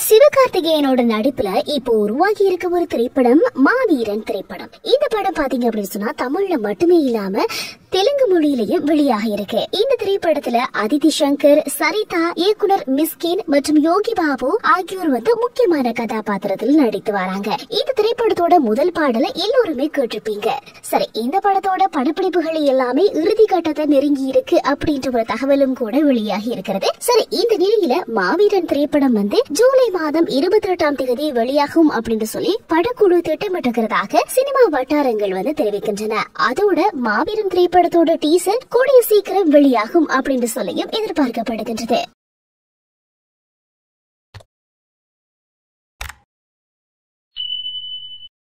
சிவகார்த்திகேயனோட நடிப்புல இப்போ உருவாகி இருக்க ஒரு திரைப்படம் மாவீரன் திரைப்படம் இந்த படம் பாத்தீங்க அப்படின்னு சொன்னா தமிழ்ல மட்டுமே இல்லாம தெலுங்கு மொழியிலையும் வெளியாக இருக்கு இந்த திரைப்படத்துல அதிதி சங்கர் சரிதா இயக்குனர் மிஸ்கின் மற்றும் யோகி பாபு ஆகியோர் வந்து முக்கியமான கதாபாத்திரத்தில் நடித்து வராங்க இந்த திரைப்படத்தோட முதல் பாடலை எல்லோருமே கேட்டிருப்பீங்க சரி இந்த படத்தோட படப்பிடிப்புகள் எல்லாமே இறுதி கட்டத்தை நெருங்கி இருக்கு அப்படின்ற ஒரு தகவலும் கூட வெளியாகி இருக்கிறது சரி இந்த நிலையில மாவீரன் திரைப்படம் வந்து ஜூலை மாதம் இருபத்தி எட்டாம் தேதி வெளியாகும் அப்படின்னு சொல்லி படக்குழு திட்டமிட்டிருக்கிறதாக சினிமா வட்டாரங்கள் வந்து தெரிவிக்கின்றன அதோட மாவீரன் திரைப்படத்தோட டீசர் கூடிய சீக்கிரம் வெளியாகும் அப்படின்னு சொல்லியும் எதிர்பார்க்கப்படுகின்றது